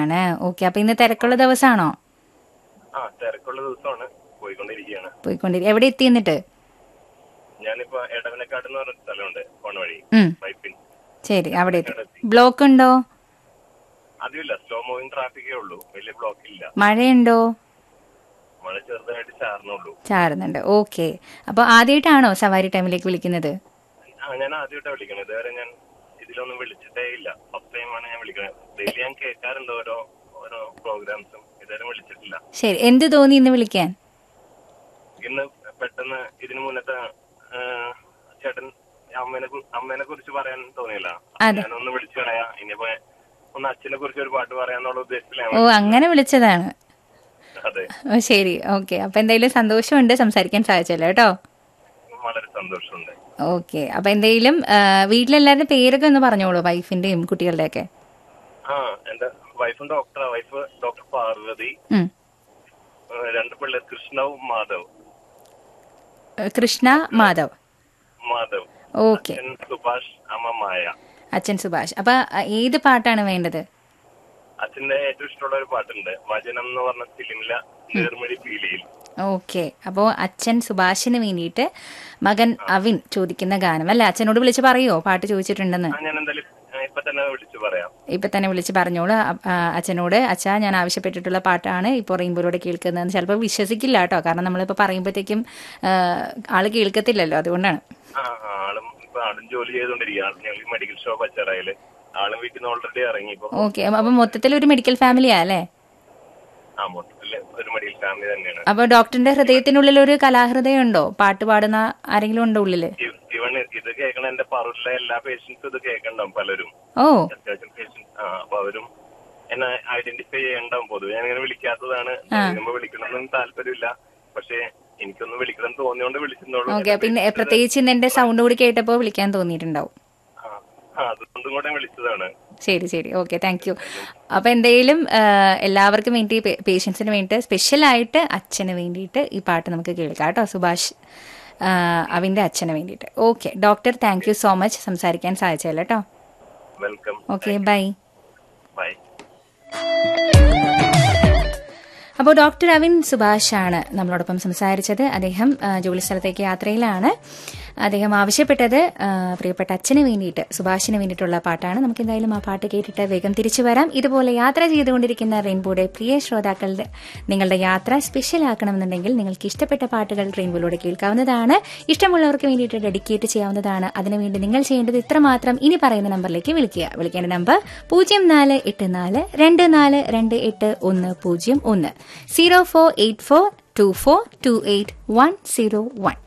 ആണ് ഓക്കെ അപ്പൊ ഇന്ന് തിരക്കുള്ള ദിവസമാണോ ആ തിരക്കുള്ള ദിവസമാണ് പോയിക്കൊണ്ടിരിക്കുകയാണ് പോയിക്കൊണ്ടിരി എവിടെ എത്തി എന്നിട്ട് ഞാനിപ്പോ എടവനക്കാട് എന്ന് പറഞ്ഞ സ്ഥലമുണ്ട് പോണ വഴി ഉം പൈപ്പിൻ ശരി അവിടെ എത്തി ബ്ലോക്ക് ഉണ്ടോ അതുമില്ല സ്ലോ മൂവിങ് ട്രാഫിക്കേ ഉള്ളൂ വലിയ ബ്ലോക്ക് ഇല്ല മഴയുണ്ടോ മഴ ചെറുതായിട്ട് ചാർന്നുള്ളൂ ചാറുന്നുണ്ട് ഓക്കെ അപ്പൊ ആദ്യമായിട്ടാണോ സവാരി ടൈമിലേക്ക് വിളിക്കുന്നത് ആ ഞാൻ ആദ്യമായിട്ടാണ് വിളിക്കണത് ഇതുവരെ ഞാൻ ഇതിലൊന്നും വിളിച്ചിട്ടേ ഇല്ല ഫസ്റ്റ് ടൈമാണ് ഞാൻ വിളിക്കണത് ഡെയിലി ഞാൻ കേൾക്കാറുണ്ട് ഓരോ ഓരോ പ്രോഗ്രാംസും ഇതുവരെ വിളിച്ചിട്ടില്ല ശരി എന്ത് തോന്നി ഇന്ന് വിളിക്കാൻ ഇന്ന് പെട്ടെന്ന് ഇതിനു മുന്നത്തെ ആ, ചേട്ടൻ അമ്മേനെ കു- അമ്മേനെ കുറിച്ച് പറയാൻ തോന്നിയില്ല അതെ. ഞാനൊന്ന് വിളിച്ചു കളയാ ഇനിയിപ്പോ ഒന്ന് അച്ഛനെ കുറിച്ച് ഒരു പാട്ട് പറയാന്നുള്ള ഓ ഉദ്ദേശത്തിലാണ് അങ്ങനെ വിളിച്ചതാണ് അതെ ഓ ശരി ഓക്കെ അപ്പൊ എന്തായാലും സന്തോഷമുണ്ട് സംസാരിക്കാൻ സാധിച്ചല്ലോ കേട്ടോ വളരെ സന്തോഷമുണ്ട് ഓക്കെ അപ്പൊ എന്തെങ്കിലും ആ, വീട്ടിലെല്ലാവരുടെ പേരൊക്കെ ഒന്ന് പറഞ്ഞോളൂ വൈഫിന്റെയും കുട്ടികളുടെയൊക്കെ ആ എന്റെ വൈഫും ഡോക്ടറാ വൈഫ് ഡോക്ടർ പാർവതി ഉം. ആ, രണ്ട് പിള്ളേർ കൃഷ്ണവും മാധവ് കൃഷ്ണ മാധവ് മാധവ് ഓക്കെ അച്ഛൻ സുഭാഷ് അമ്മ മായ അച്ഛൻ സുഭാഷ് അപ്പൊ ആ, ഏത് പാട്ടാണ് വേണ്ടത് അച്ഛന്റെ ഏറ്റവും ഇഷ്ടമുള്ള ഒരു പാട്ടുണ്ട് വചനം എന്ന് പറഞ്ഞ ഫിലിമിലെ നേർമൊഴി ഫീലിയിൽ ഓക്കെ അപ്പോൾ അച്ഛൻ സുഭാഷിന് വേണ്ടിയിട്ട് മകൻ അവിൻ ചോദിക്കുന്ന ഗാനം അല്ല അച്ഛനോട് വിളിച്ച് പറയോ പാട്ട് ചോദിച്ചിട്ടുണ്ടെന്ന് ആ ഞാൻ എന്തായാലും ആ, ഇപ്പൊ തന്നെ വിളിച്ചു പറയാം ഇപ്പൊ തന്നെ വിളിച്ച് പറഞ്ഞോളൂ അ- ആ, അച്ഛനോട് അച്ഛാ ഞാൻ ആവശ്യപ്പെട്ടിട്ടുള്ള പാട്ടാണ് ഇപ്പോൾ റെയിൻബോയിലൂടെ കേൾക്കുന്നതെന്ന് ചിലപ്പോൾ വിശ്വസിക്കില്ല കേട്ടോ കാരണം നമ്മളിപ്പോൾ പറയുമ്പോഴത്തേക്കും ആ, ആള് കേൾക്കത്തില്ലല്ലോ അതുകൊണ്ടാണ് ആ ആളും ഇപ്പൊ ആളും ജോലി ചെയ്തോണ്ടിരിക്കുകയാണ് ഞങ്ങൾ മെഡിക്കൽ ഷോപ്പ് അച്ചറയില് ആളും വീട്ടിൽ നിന്ന് ഓൾറെഡി ഇറങ്ങി ഇപ്പൊ ഓക്കെ അപ്പൊ മൊത്തത്തിൽ ഒരു മെഡിക്കൽ ഫാമിലിയാ അല്ലേ ആ മൊത്തത്തില് ഒരു മെഡിക്കൽ ഫാമിലി തന്നെയാണ് അപ്പൊ ഡോക്ടറിന്റെ ഹൃദയത്തിനുള്ളിൽ ഒരു കലാഹൃദയം ഉണ്ടോ പാട്ട് പാടുന്ന ആരെങ്കിലും ഉണ്ടോ ഉള്ളില് ഇ- ഇവൻ ഇത് കേൾക്കണ എന്റെ പറൂരിലെ എല്ലാ പേഷ്യൻസും ഇത് കേൾക്കണ്ടാവും പലരും ഓ അത്യാവശ്യം പേഷ്യൻസ് ആ അപ്പൊ അവരും എന്നെ ഐഡന്റിഫൈ ചെയ്യണ്ടാവും പൊതുവെ ഞാൻ ഇങ്ങനെ വിളിക്കാത്തതാണ് വിളിക്കുമ്പോ വിളിക്കണമെന്നും താല്പര്യമില്ല പക്ഷെ എനിക്കൊന്ന് വിളിക്കണം എന്ന് തോന്നിയോണ്ട് വിളിച്ചിട്ടുള്ളൂ ഓക്കെ പിന്നെ പ്രത്യേകിച്ച് ഇന്ന് എന്റെ സൗണ്ട് കൂടി കേട്ടപ്പോ വിളിക്കാൻ തോന്നിയിട്ടുണ്ടാവും ആ, ആ അതുകൊണ്ടും കൂടെ വിളിച്ചതാണ് ശരി ശരി ഓക്കെ താങ്ക് യു അപ്പൊ എന്തെങ്കിലും ആ, എല്ലാവർക്കും വേണ്ടി പേഷ്യൻസിന് വേണ്ടിയിട്ട് സ്പെഷ്യലായിട്ട് അച്ഛന് വേണ്ടിയിട്ട് ഈ പാട്ട് നമുക്ക് കേൾക്കാം കേട്ടോ സുഭാഷ് ആ, അവന്റെ അച്ഛന് വേണ്ടിയിട്ട് okay doctor thank you so much സംസാരിക്കാൻ സാധിച്ചല്ലോ കേട്ടോ വെൽക്കം ഓക്കെ ബൈ ബൈ അപ്പോൾ ഡോക്ടർ അവിൻ സുഭാഷ് ആണ് നമ്മളോടൊപ്പം സംസാരിച്ചത് അദ്ദേഹം ആ, ജോലി സ്ഥലത്തേക്ക് യാത്രയിലാണ് അദ്ദേഹം ആവശ്യപ്പെട്ടത് ആ, പ്രിയപ്പെട്ട അച്ഛന് വേണ്ടിയിട്ട് സുഭാഷിന് വേണ്ടിയിട്ടുള്ള പാട്ടാണ് നമുക്ക് എന്തായാലും ആ പാട്ട് കേട്ടിട്ട് വേഗം തിരിച്ചു വരാം ഇതുപോലെ യാത്ര ചെയ്തുകൊണ്ടിരിക്കുന്ന റെയിൻബോയുടെ പ്രിയ ശ്രോതാക്കളുടെ നിങ്ങളുടെ യാത്ര സ്പെഷ്യൽ ആക്കണമെന്നുണ്ടെങ്കിൽ നിങ്ങൾക്ക് ഇഷ്ടപ്പെട്ട പാട്ടുകൾ റെയിൻബോയിലൂടെ കേൾക്കാവുന്നതാണ് ഇഷ്ടമുള്ളവർക്ക് വേണ്ടിയിട്ട് ഡെഡിക്കേറ്റ് ചെയ്യാവുന്നതാണ് അതിനുവേണ്ടി നിങ്ങൾ ചെയ്യേണ്ടത് ഇത്രമാത്രം ഇനി പറയുന്ന നമ്പറിലേക്ക് വിളിക്കുക വിളിക്കേണ്ട നമ്പർ പൂജ്യം നാല് എട്ട് നാല് രണ്ട് നാല് രണ്ട് എട്ട് ഒന്ന് പൂജ്യം ഒന്ന് zero four eight four two four two eight one zero one